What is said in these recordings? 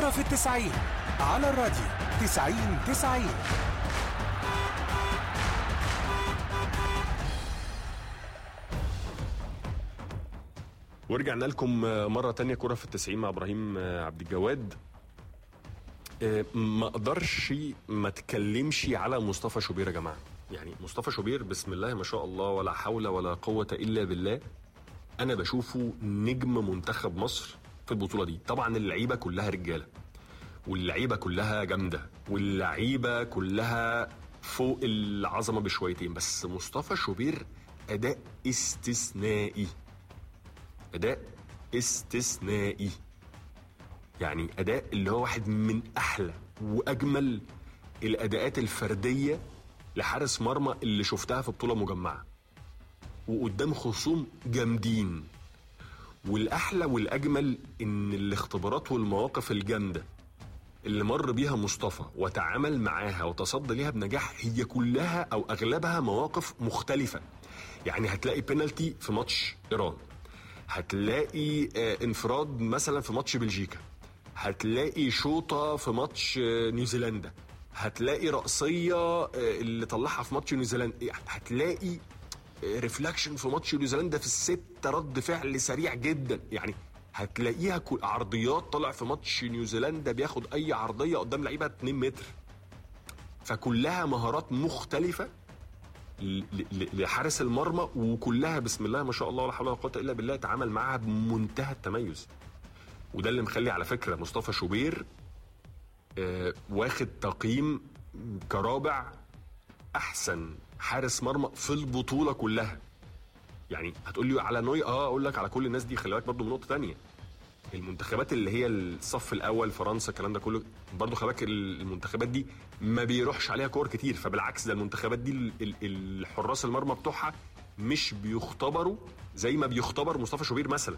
كرة في التسعين على الراديو تسعين تسعين ورجعنا لكم مرة تانية كرة في التسعين مع إبراهيم عبد الجواد آه، ما اقدرش ما اتكلمش على مصطفى شوبير يا جماعه يعني مصطفى شوبير بسم الله ما شاء الله ولا حول ولا قوه الا بالله انا بشوفه نجم منتخب مصر في البطوله دي طبعا اللعيبه كلها رجاله واللعيبه كلها جامده واللعيبه كلها فوق العظمه بشويتين بس مصطفى شوبير اداء استثنائي اداء استثنائي يعني اداء اللي هو واحد من احلى واجمل الاداءات الفرديه لحارس مرمى اللي شفتها في بطوله مجمعه وقدام خصوم جامدين والاحلى والاجمل ان الاختبارات والمواقف الجامده اللي مر بيها مصطفى وتعامل معاها وتصدى ليها بنجاح هي كلها او اغلبها مواقف مختلفه يعني هتلاقي بينالتي في ماتش ايران هتلاقي آه، انفراد مثلا في ماتش بلجيكا هتلاقي شوطه في ماتش آه، نيوزيلندا هتلاقي رأسية آه، اللي طلعها في ماتش نيوزيلندا هتلاقي ريفلكشن في ماتش نيوزيلندا في الست رد فعل سريع جدا يعني هتلاقيها كل- عرضيات طلع في ماتش نيوزيلندا بياخد اي عرضيه قدام لعيبه 2 متر فكلها مهارات مختلفه ل- ل- لحارس المرمى وكلها بسم الله ما شاء الله ولا حول ولا قوه الا بالله اتعامل معاها بمنتهى التميز وده اللي مخلي على فكره مصطفى شوبير آه، واخد تقييم كرابع احسن حارس مرمى في البطوله كلها يعني هتقول لي على نوي اه اقول لك على كل الناس دي خلي بالك برضه من نقطه تانية المنتخبات اللي هي الصف الاول فرنسا الكلام ده كله برضه خلي بالك المنتخبات دي ما بيروحش عليها كور كتير فبالعكس ده المنتخبات دي ال- ال- الحراس المرمى بتوعها مش بيختبروا زي ما بيختبر مصطفى شوبير مثلا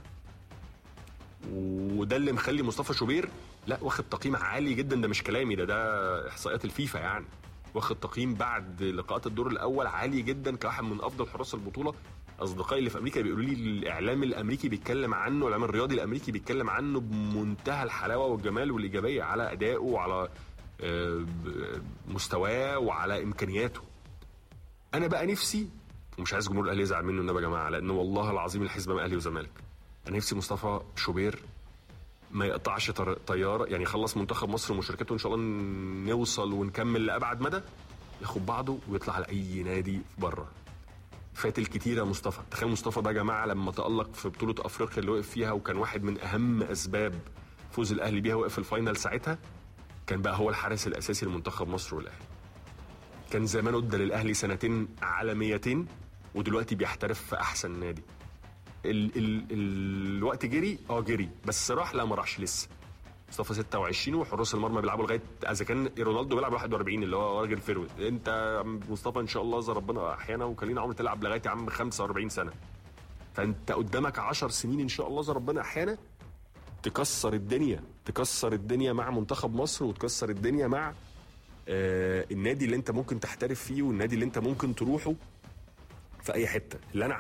وده اللي مخلي مصطفى شوبير لا واخد تقييم عالي جدا ده مش كلامي ده ده احصائيات الفيفا يعني واخد تقييم بعد لقاءات الدور الاول عالي جدا كواحد من افضل حراس البطوله اصدقائي اللي في امريكا بيقولوا لي الاعلام الامريكي بيتكلم عنه الاعلام الرياضي الامريكي بيتكلم عنه بمنتهى الحلاوه والجمال والايجابيه على ادائه وعلى آه، ب- مستواه وعلى امكانياته انا بقى نفسي ومش عايز جمهور الاهلي يزعل منه النبي يا جماعه لان والله العظيم الحسبه ما اهلي وزمالك انا نفسي مصطفى شوبير ما يقطعش طر- طياره يعني يخلص منتخب مصر ومشاركته ان شاء الله نوصل ونكمل لابعد مدى ياخد بعضه ويطلع على اي نادي بره فات الكتير يا مصطفى تخيل مصطفى ده يا جماعه لما تالق في بطوله افريقيا اللي وقف فيها وكان واحد من اهم اسباب فوز الاهلي بيها وقف الفاينل ساعتها كان بقى هو الحارس الاساسي لمنتخب مصر والاهلي كان زمان ادى للاهلي سنتين عالميتين ودلوقتي بيحترف في احسن نادي ال ال الوقت جري اه جري بس راح لا ما راحش لسه مصطفى 26 وحراس المرمى بيلعبوا لغايه اذا كان رونالدو بيلعب 41 اللي هو راجل فيرود انت يا عم مصطفى ان شاء الله اذا ربنا احيانا وكلنا عمر تلعب لغايه يا عم 45 سنه فانت قدامك 10 سنين ان شاء الله اذا ربنا احيانا تكسر الدنيا تكسر الدنيا مع منتخب مصر وتكسر الدنيا مع آه النادي اللي انت ممكن تحترف فيه والنادي اللي انت ممكن تروحه في اي حته اللي انا